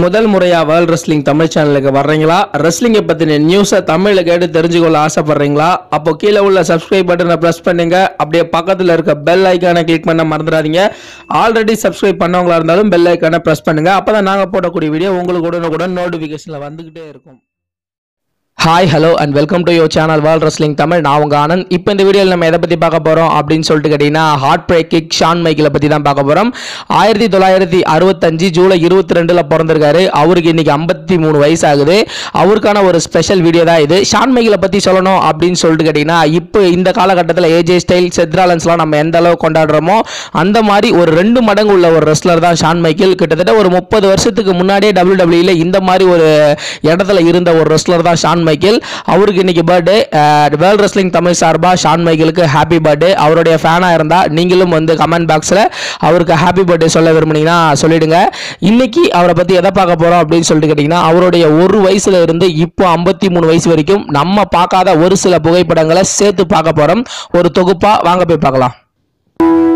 முதல் முறையா world wrestling Tamil சேனலுக்கு வர்றீங்களா ரெஸ்லிங்கை பத்தின நியூஸை தமிழ்ல கேட்டு தெரிஞ்சுக்கொள்ள ஆசைப்படுறீங்களா அப்போ கீழே உள்ள சப்ஸ்கிரைப் பட்டனை பிரஸ் பண்ணுங்க அப்படியே பக்கத்துல இருக்க பெல் ஐக்கானை கிளிக் பண்ண மறந்துடாதீங்க ஆல்ரெடி சப்ஸ்கிரைப் பண்ணவங்களா இருந்தாலும் பெல் ஐக்கானை பிரஸ் பண்ணுங்க அப்பதான் நாங்க போடக்கூடிய வீடியோ உங்களுக்கு உடனுக்குடன் நோட்டிபிகேஷன்ல வந்துகிட்டே இருக்கும் hi hello and welcome to your channel world wrestling Tamil நான் உங்க ஆனந்த் இப்போ இந்த வீடியோவில் நம்ம எதை பற்றி பார்க்க போகிறோம் அப்படின்னு சொல்லிட்டு கேட்டிங்கன்னா ஹார்ட் பிரேக் கிக் ஷான் மைக்கிளை பற்றி தான் பார்க்க போகிறோம் ஆயிரத்தி தொள்ளாயிரத்தி அறுபத்தஞ்சு ஜூலை இருபத்தி ரெண்டில் பிறந்திருக்காரு அவருக்கு இன்னைக்கு ஐம்பத்தி மூணு வயசு ஆகுது அவருக்கான ஒரு ஸ்பெஷல் வீடியோ தான் இது ஷான் மைக்கிளை பற்றி சொல்லணும் அப்படின்னு சொல்லிட்டு கேட்டிங்கன்னா இப்போ இந்த காலகட்டத்தில் ஏஜே ஸ்டைல் செத்ராலன்ஸ்லாம் நம்ம எந்த அளவு கொண்டாடுறோமோ அந்த மாதிரி ஒரு ரெண்டு மடங்கு உள்ள ஒரு ரெஸ்லர் தான் ஷான் மைக்கேல் கிட்டத்தட்ட ஒரு முப்பது வருஷத்துக்கு முன்னாடியே டபிள்யூ இந்த மாதிரி ஒரு இடத்துல இருந்த ஒரு ரெஸ்லர் தான் ஷான் மைக்கேல் அவருக்கு இன்னைக்கு பர்த்டே வேர்ல்ட் ரெஸ்லிங் தமிழ் சார்பாக ஷான் மைக்கேலுக்கு ஹாப்பி பர்த்டே அவருடைய ஃபேனாக இருந்தால் நீங்களும் வந்து கமெண்ட் பாக்ஸில் அவருக்கு ஹாப்பி பர்த்டே சொல்ல விரும்புனீங்கன்னா சொல்லிடுங்க இன்னைக்கு அவரை பற்றி எதை பார்க்க போகிறோம் அப்படின்னு சொல்லிட்டு கேட்டிங்கன்னா அவருடைய ஒரு வயசுல இருந்து இப்போ ஐம்பத்தி மூணு வயசு வரைக்கும் நம்ம பார்க்காத ஒரு சில புகைப்படங்களை சேர்த்து பார்க்க போகிறோம் ஒரு தொகுப்பாக வாங்க போய் பார்க்கலாம்